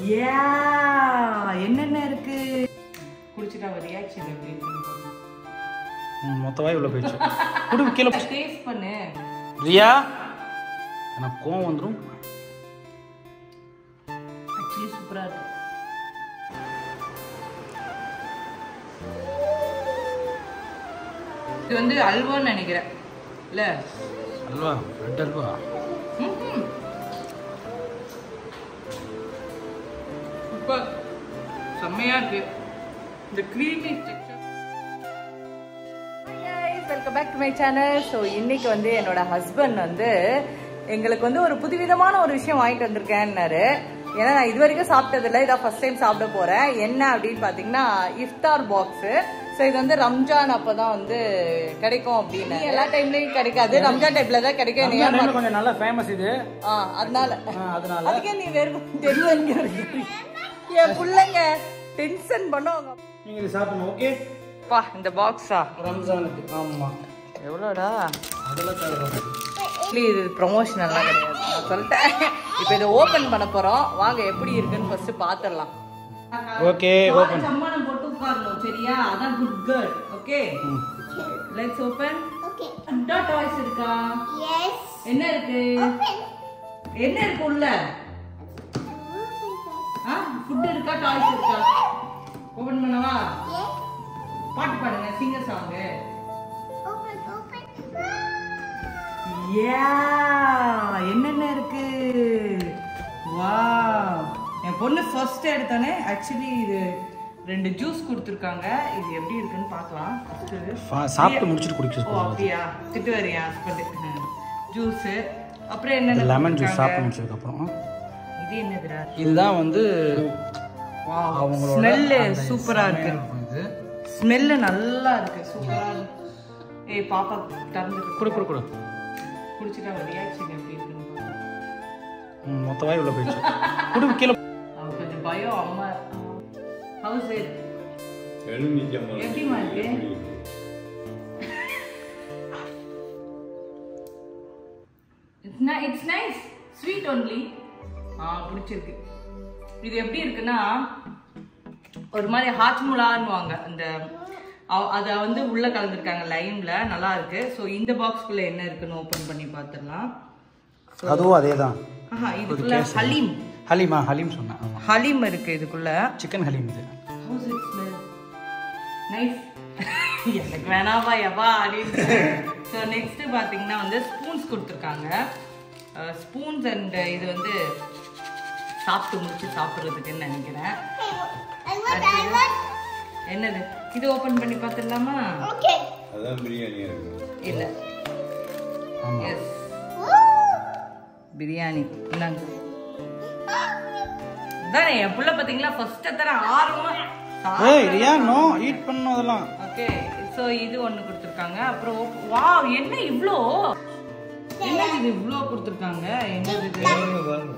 யா என்னென்ன இருக்கு குடிச்சிட்டா ரியாக்ஷன் எப்படி இருக்குன்னு பாருங்க. ம், மொத்த வாய் உள்ள போயிடுச்சு குடு கீழே போ. டேஸ்ட் பண்ணு ரியா எனக்கு கோவம் வந்துடும் ஆக்சுவலி சூப்பரா இருக்கு இது வந்து அல்வான்னு நினைக்கிறேன் இல்ல அல்வா ரெட் அல்வா சூப்பர் செம்மையா இருக்கு இந்த creamy texture welcome back to my channel so இன்னைக்கு வந்து என்னோட ஹஸ்பண்ட் வந்து எங்களுக்கு வந்து ஒரு புதுவிதமான ஒரு விஷயம் வாங்கிட்டு வந்திருக்கேன்னாரு ஏன்னா நான் இது வரைக்கும் சாப்பிட்டதில்ல இதான் ஃபர்ஸ்ட் டைம் சாப்பிட போறேன் என்ன அப்படின்னு பார்த்தீங்கன்னா இஃப்தார் பாக்ஸு ஸோ இது வந்து ரம்ஜான் அப்பதான் வந்து கிடைக்கும் அப்படின்னு எல்லா டைம்லயும் கிடைக்காது ரம்ஜான் டைப்ல தான் கிடைக்கும் நீ ஏன் கொஞ்சம் நல்லா ஃபேமஸ் இது ஆ அதனால ஆ, அதனால அதுக்கே நீ வெறும் தெரியும் என் பிள்ளைங்க டென்ஷன் பண்ணுவாங்க நீங்க இது சாப்பிடணும் ஓகே பா இந்த பாக்ஸா ரம்ஜானுக்கு ஆமா எவ்வளோடா அதெல்லாம் தேவை ஆக்சுவலி இது ப்ரொமோஷனல்லாம் கிடையாது நான் சொல்லிட்டேன் இப்போ இதை ஓப்பன் பண்ண போறோம் வாங்க எப்படி இருக்குன்னு ஃபர்ஸ்ட் பாத்துடலாம் ஓகே ஓப்பன் சம்மானம் போட்டு உட்காரணும் சரியா அதான் good girl okay let's open Okay. அண்டா டாய்ஸ் இருக்கா Yes. என்ன இருக்கு என்ன இருக்கு உள்ள ஆ ஃபுட் இருக்கா டாய்ஸ் இருக்கா ஓபன் பண்ணவா Yes. பாட்டு பாடுங்க singer song Open, open. Yeah என்னென்ன இருக்கு வாவ் என் பொண்ணு ஃபர்ஸ்ட் எடுத்தானே ஆக்சுவலி இது ரெண்டு ஜூஸ் கொடுத்துருக்காங்க இது எப்படி இருக்குன்னு பார்க்கலாம் first. சாப்பிட்டு முடிச்சிட்டு குடிக்க ஓ அப்படியா திட்டு வரியா ஹஸ்பண்ட் ஜூஸ் அப்புறம் என்னென்ன லெமன் ஜூஸ் கொடுத்திருக்காங்க? சாப்பிட்டு முடிச்சதுக்கு அப்புறம் இது என்னதுடா இதுதான் வந்து அவங்களோட ஸ்மெல்லு அந்த சூப்பரா இருக்கு இருக்கும் இது ஸ்மெல்லு நல்லா இருக்கு சூப்பரா இருக்கு ஏய் பாப்பா திறந்து குடு குடு குடு குடிச்சிட்டா ரியாக்ஷன் எப்படி இருக்குன்னு பாரு. ம், மொத்த வாய் உள்ள போயிடுச்சு குடு கீழே அவ கொஞ்சம் பயம் அம்மா ஹவுஸ் எலுமிச்சம்பழம் எப்படிமா இருக்கு it's it's nice sweet only ஆ பிடிச்சிருக்கு இது எப்படி இருக்குன்னா ஒரு மாதிரி ஹாச்முலான்னுவாங்க அந்த அவ- அத வந்து உள்ள கலந்துருக்காங்க லைம்ல நல்லா இருக்கு ஸோ இந்த பாக்ஸ்குள்ள என்ன இருக்குன்னு ஓபன் பண்ணி பார்த்துடலாம் அதுவும் அதே தான் ஆஹா இதுக்குள்ள ஹலீம் ஹலீமா ஹலீம் சொன்னேன் ஆமாம் ஹலீம் இருக்கு இதுக்குள்ள சிக்கன் ஹலீம் இது ஹவுஸ் இட் ஸ்மெல் நைஸ் எனக்கு வேணாமா எவா அப்படின்னு ஸோ நெக்ஸ்ட் பார்த்தீங்கன்னா வந்து ஸ்பூன்ஸ் கொடுத்துருக்காங்க ஸ்பூன்ஸ் அண்ட் இது வந்து சாப்பிட்டு முடிச்சு சாப்பிட்றதுக்குன்னு நினைக்கிறேன் I want, I want. என்னது இது ஓப்பன் பண்ணி பார்த்துடலாமா Okay. அதான் பிரியாணியா இருக்கும் இல்ல ஆமா. S Woo. பிரியாணி இந்தாங்க தானே என் புள்ள பார்த்தீங்களா ஃபர்ஸ்ட் தர ஆர்வமா ஏய் ரியா நோ ஈட் பண்ணணும் அதெல்லாம் ஓகே சோ இது ஒண்ணு கொடுத்துருக்காங்க அப்புறம் வாவ் என்ன இவ்ளோ என்ன இது இவ்ளோ கொடுத்துருக்காங்க என்னது இது பாருங்க, பாருங்க.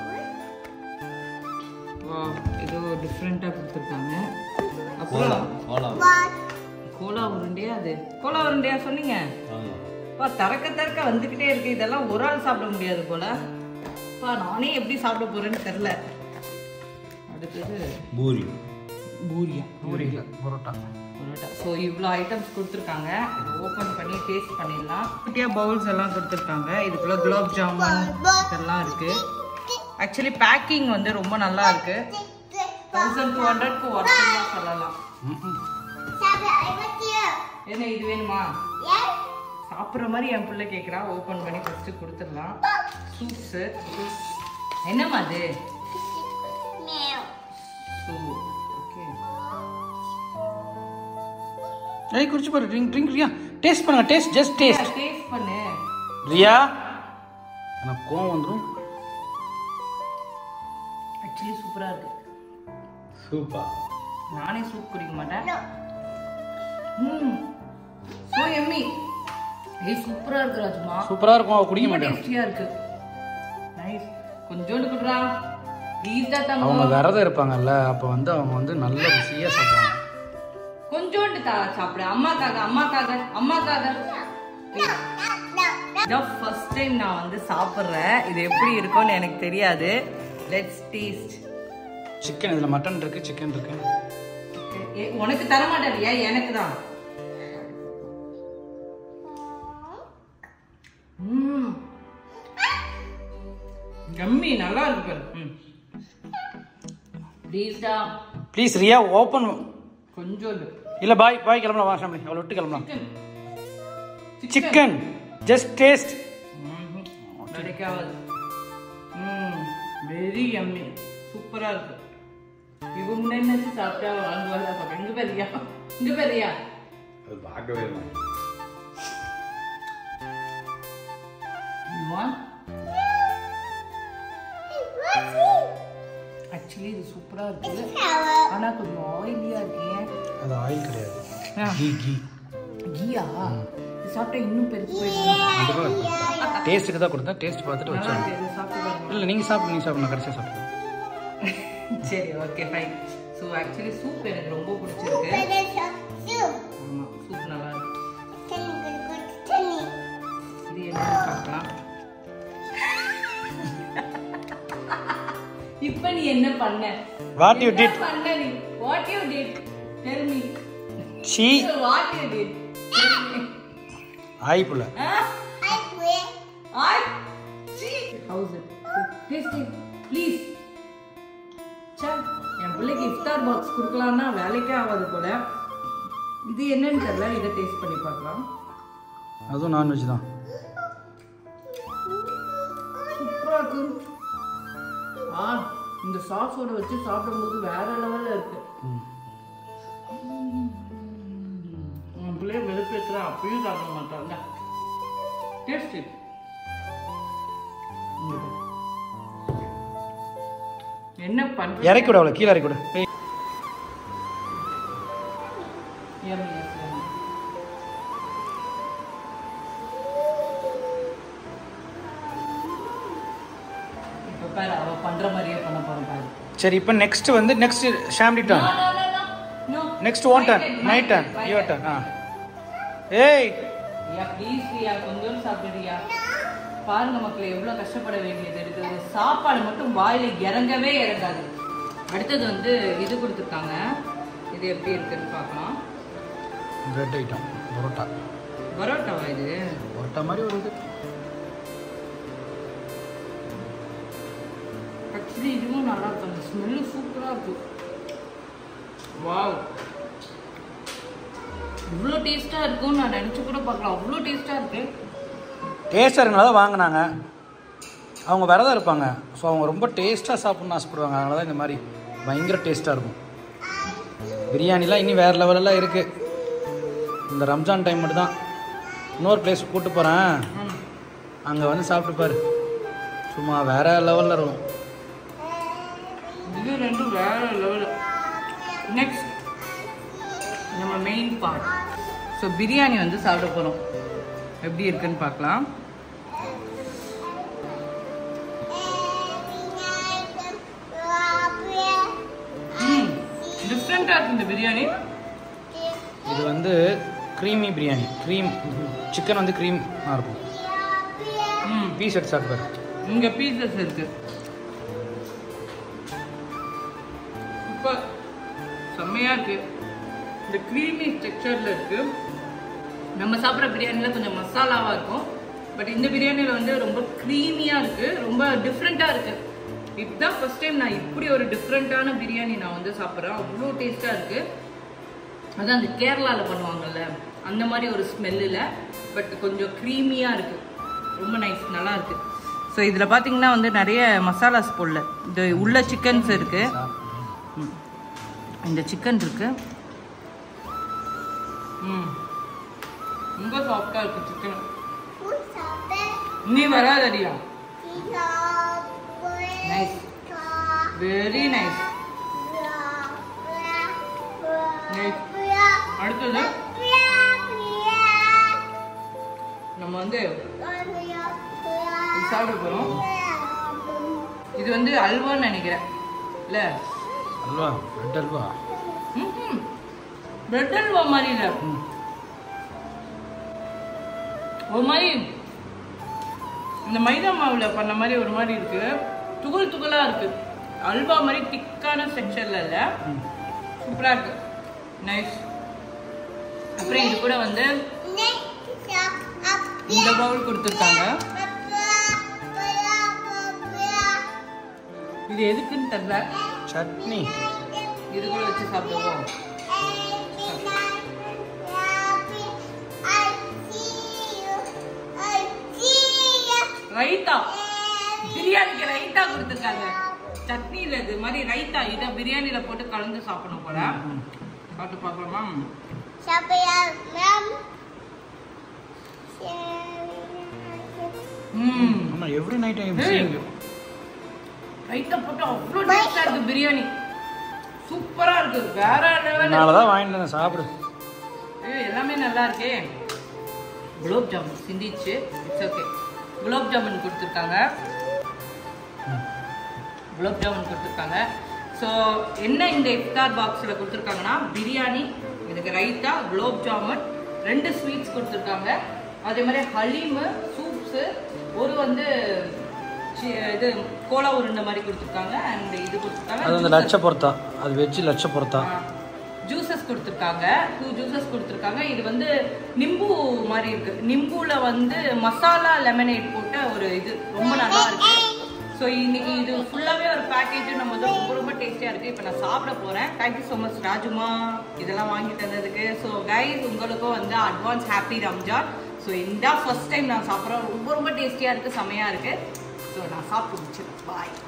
வாவ் இது டிஃப்ரெண்டா கொடுத்துருக்காங்க கோலா அப்புறம் கோலா What? கோலா உருண்டையா அது கோலா உருண்டையா சொன்னீங்க ஆமா பா திறக்க திறக்க வந்துகிட்டே இருக்கு இதெல்லாம் ஒரு ஆள் சாப்பிட முடியாது போல பா நானே எப்படி சாப்பிட போறேன்னு தெரியல அடுத்தது பூரி பூரியா பூரி இல்லை பரோட்டா பரோட்டா ஸோ இவ்வளோ ஐட்டம்ஸ் கொடுத்துருக்காங்க இதை ஓப்பன் பண்ணி டேஸ்ட் பண்ணிடலாம் குட்டியாக பவுல்ஸ் எல்லாம் கொடுத்துருக்காங்க இதுக்குள்ள குலாப் ஜாமுன் இதெல்லாம் இருக்கு ஆக்சுவலி பேக்கிங் வந்து ரொம்ப நல்லா இருக்கு தௌசண்ட் டூ ஹண்ட்ரட்க்கு ஒர்த்துன்னு சொல்லலாம் Sabra, I want you. என்ன இது வேணுமா Yes. சாப்பிட்ற மாதிரி என் பிள்ளை கேட்குறா ஓப்பன் பண்ணி ஃபஸ்ட்டு கொடுத்துடலாம் சூப்ஸு என்னம்மா அது Meow. சூப் ஓகே ஏய் குடிச்சு பாரு ட்ரிங்க் ட்ரிங்க் ரியா டேஸ்ட் பண்ணுங்க டேஸ்ட் ஜஸ்ட் டேஸ்ட் டேஸ்ட் பண்ணு ரியா எனக்கு கோவம் வந்துடும் ஆக்சுவலி சூப்பராக இருக்கு சூப்பர் நானே சூப் குடிக்க மாட்டேன் No. ம் ஸோ எம்மி ஏய் சூப்பரா இருக்கு ராஜுமா சூப்பராக இருக்கும் அவ குடிக்க ரொம்ப மாட்டேன் டேஸ்டியா இருக்கு நைஸ் கொஞ்சோண்டு குடுறா ப்ளீஸ்டா அவங்க தங்கம் விரதம் இருப்பாங்கல்ல அப்போ வந்து அவங்க வந்து நல்ல ருசியாக சாப்பிடுவாங்க கொஞ்சோண்டு தா சாப்பிடு அம்மாக்காக அம்மாக்காக அம்மாக்காக இதான் ஃபர்ஸ்ட் டைம் நான் வந்து சாப்பிட்றேன் இது எப்படி இருக்கும்னு எனக்கு தெரியாது லெட்ஸ் டேஸ்ட் சிக்கன் இதில் மட்டன் இருக்கு சிக்கன் இருக்கு ஏ, உனக்கு தர மாட்டேறியா எனக்கு தான் ம் எம்மி நல்லா இருக்கு பாரு ம் ப்ளீஸ்டா ப்ளீஸ் ரியா ஓப்பன் கொஞ்சம் இல்லை இல்லை பாய் பாய் கிளம்பலாம் வா ஃபேமிலி அவளை விட்டு கிளம்பலாம் சிக்கன் ஜஸ்ட் டேஸ்ட் கிடைக்காது ம் வெரி எம்மி சூப்பரா இருக்கு இவங்க நினைச்சு சாப்பிட்டா வாங்குவாங்க பாக்க இங்க பெரியா இங்க பெரியா அது பார்க்கவே இல்லை ஆக்சுவலி இது சூப்பரா இருக்கு ஆனா கொஞ்சம் ஆயிலியா இருக்கீங்க அது ஆயில் கிடையாது கீ கீ கீயா இது சாப்பிட்டா இன்னும் பெருசு போயிடும் டேஸ்ட்டுக்கு தான் கொடுத்தேன் டேஸ்ட் பார்த்துட்டு நல்லா வச்சேன் இருக்கு இது சாப்பிட்டு பாருங்க இல்லை நீங்கள் சாப்பிடு நீங்கள் சாப்பிடு நான் கடைசியாக சாப்பிடுவேன் சரி okay fine so actually soup எனக்கு ரொம்ப பிடிச்சிருக்கு Finish up soup. ஆமா சூப் நல்லா இருக்கு Tenny, good, good, tenny. இது என்னன்னு பார்க்கலாம் இப்ப நீ என்ன பண்ண What you என்ன did? பண்ண நீ what you did tell me she what you did ஆய் புள்ள I quit. I see how's it taste it please say என் பிள்ளைக்கு இஃப்தார் பாக்ஸ் கொடுக்கலாம்னா வேலைக்கே ஆகாது போல இது என்னன்னு தெரியல இதை டேஸ்ட் பண்ணி பார்க்கலாம் அதுவும் நான்வெஜ் தான் சூப்பரா இருக்கு ஆ இந்த சாஸோட வச்சு சாப்பிடும்போது வேற லெவல்ல இருக்கு உன் பிள்ளைய வெறுப்பேற்றுறா அப்பயும் சாப்பிட மாட்டாங்க டேஸ்ட் என்ன பண்ற இறக்கி விட அவளை கீழே இறக்கி விடு ஏய், Yummy, yes, yummy. இப்ப பாரு அவ பண்ற மாதிரியே பண்ண போறோம் பாரு சரி இப்போ நெக்ஸ்ட் வந்து நெக்ஸ்ட் ஷாம்டி No, டான் no, no, no. No. Next one My டன் turn, my நைட் டன் turn, my யுவர் turn. டன் ஆ ஏய் ரியா ப்ளீஸ் ரியா கொஞ்சம் சாப்பிடுறியா பாருங்க மக்களே எவ்வளவு கஷ்டப்பட வேண்டியது இருக்குது சாப்பாடு மட்டும் வாயில இறங்கவே இறங்காது அடுத்தது வந்து இது கொடுத்துருக்காங்க இது எப்படி இருக்குன்னு பார்க்கலாம் பிரெட் ஐட்டம் பரோட்டா பரோட்டாவா இது பரோட்டா மாதிரி ஒரு இது ஆக்சுவலி இதுவும் நல்லா இருக்கு அந்த ஸ்மெல்லு சூப்பராக இருக்கு வாவ் இவ்வளோ டேஸ்ட்டாக இருக்கும்னு நான் நினச்சி கூட பார்க்கலாம் அவ்வளோ டேஸ்ட்டாக இருக்கு டேஸ்டாக இருக்கனால தான் வாங்கினாங்க அவங்க விரதம் இருப்பாங்க ஸோ அவங்க ரொம்ப டேஸ்ட்டாக சாப்பிட்ணுன்னு ஆசைப்படுவாங்க அதனால தான் இந்த மாதிரி பயங்கர டேஸ்ட்டாக இருக்கும் பிரியாணிலாம் இனி வேறு லெவலெல்லாம் இருக்குது இந்த ரம்ஜான் டைம் மட்டும் தான் இன்னொரு பிளேஸ் கூப்பிட்டு போகிறேன் அங்கே வந்து சாப்பிட்டு பாரு சும்மா வேற லெவலில் இருக்கும் இது ரெண்டும் வேற லெவலு நெக்ஸ்ட் நம்ம மெயின் பார்ட் ஸோ பிரியாணி வந்து சாப்பிட போகிறோம் எப்படி இருக்குன்னு பார்க்கலாம் ம் டிஃப்ரெண்ட்டாக இருக்கு இந்த பிரியாணி இது வந்து க்ரீமி பிரியாணி க்ரீம் சிக்கன் வந்து க்ரீம் இருக்கும் ம் பீஸ் எடுத்து சாப்பிட்டு பாரு இங்க பீசஸ் இருக்கு சூப்பர் செம்மையா இருக்கு இந்த க்ரீமி டெக்ஸ்சர்ல இருக்கு நம்ம சாப்பிட்ற பிரியாணில கொஞ்சம் மசாலாவா இருக்கும் பட் இந்த பிரியாணில வந்து ரொம்ப க்ரீமியா இருக்கு ரொம்ப டிஃப்ரெண்டா இருக்கு இதுதான் ஃபர்ஸ்ட் டைம் நான் இப்படி ஒரு டிஃப்ரெண்ட்டான பிரியாணி நான் வந்து சாப்பிட்றேன் அவ்வளோ டேஸ்டா இருக்கு அதான் அந்த கேரளால பண்ணுவாங்கல்ல அந்த மாதிரி ஒரு ஸ்மெல்லில் பட் கொஞ்சம் க்ரீமியாக இருக்கு ரொம்ப நைஸ் நல்லா இருக்கு ஸோ இதில் பார்த்தீங்கன்னா வந்து நிறைய மசாலாஸ் போடல இது உள்ள சிக்கன்ஸ் இருக்கு ம். இந்த சிக்கன் இருக்கு ம் ரொம்ப சாஃப்டாக இருக்கு சிக்கன் நீ வராதடியா நைஸ் வெரி நைஸ் நைஸ் அடுத்தது நம்ம வந்து இது சாப்பிட போகிறோம் இது வந்து அல்வான்னு நினைக்கிறேன் இல்லை அல்வா பிரெட் அல்வா பிரெட் அல்வா மாதிரி இல்லை ஒரு மாதிரி இந்த மைதா மாவுல பண்ண மாதிரி ஒரு மாதிரி இருக்கு துகள் துகளா இருக்கு அல்வா மாதிரி திக்கான ஸ்ட்ரக்சர்ல இல்ல சூப்பரா இருக்கு நைஸ் அப்புறம் இது கூட வந்து Next up, இந்த பவுல் கொடுத்துருக்காங்க இது எதுக்குன்னு தெரியல சட்னி இது கூட வச்சு சாப்பிடுவோம் ரைத்தா பிரியாணிக்கு ரைத்தா கொடுத்துருக்காங்க சட்னி இல்ல இது மாதிரி ரைத்தா இதை பிரியாணில போட்டு கலந்து சாப்பிடணும் போல சாப்பிட்டு பார்க்கலாமா ம் ஆமாம் every night I Hey. Raita போட்டு அவ்வளோ டேஸ்டா இருக்கு பிரியாணி சூப்பரா இருக்கு வேற லெவல் அதனால தான் வாங்கிட்டு வந்தேன் சாப்பிடு ஏய், எல்லாமே நல்லா இருக்கே குலோப் ஜாமுன் சிந்திச்சு இட்ஸ் ஓகே குலோப் ஜாமுன் கொடுத்துருக்காங்க குலோப் ஜாமுன் கொடுத்துருக்காங்க ஸோ என்ன இந்த இஃப்தார் பாக்ஸில் கொடுத்துருக்காங்கன்னா பிரியாணி இதுக்கு ரைத்தா குலோப் ஜாமுன் ரெண்டு ஸ்வீட்ஸ் கொடுத்துருக்காங்க அதே மாதிரி ஹலீமு சூப்ஸு ஒரு வந்து சி- இது கோலா உருண்டை மாதிரி கொடுத்துருக்காங்க அண்ட் இது கொடுத்துருக்காங்க அது அந்த லட்ச பொறுத்தா அது வெஜ்ஜு லட்ச பொறுத்தா ஜூசஸ் கொடுத்துருக்காங்க டூ ஜூசஸ் கொடுத்துருக்காங்க இது வந்து நிம்பு மாதிரி இருக்கு நிம்புல வந்து மசாலா லெமனேட் போட்ட ஒரு இது ரொம்ப நல்லா இருக்கு ஸோ இன்னைக்கு இது ஃபுல்லாகவே ஒரு பேக்கேஜ் நம்ம வந்து ரொம்ப ரொம்ப டேஸ்டியாக இருக்குது இப்போ நான் சாப்பிட போகிறேன் தேங்க்யூ ஸோ மச் ராஜுமா இதெல்லாம் வாங்கி தந்ததுக்கு ஸோ கைஸ் உங்களுக்கும் வந்து அட்வான்ஸ் ஹாப்பி ரம்ஜான் ஸோ இந்த ஃபர்ஸ்ட் டைம் நான் சாப்பிட்றேன் ரொம்ப ரொம்ப டேஸ்டியாக இருக்குது செமையாக இருக்குது ஸோ நான் சாப்பிட்டு முடிச்சிடுறேன் பாய்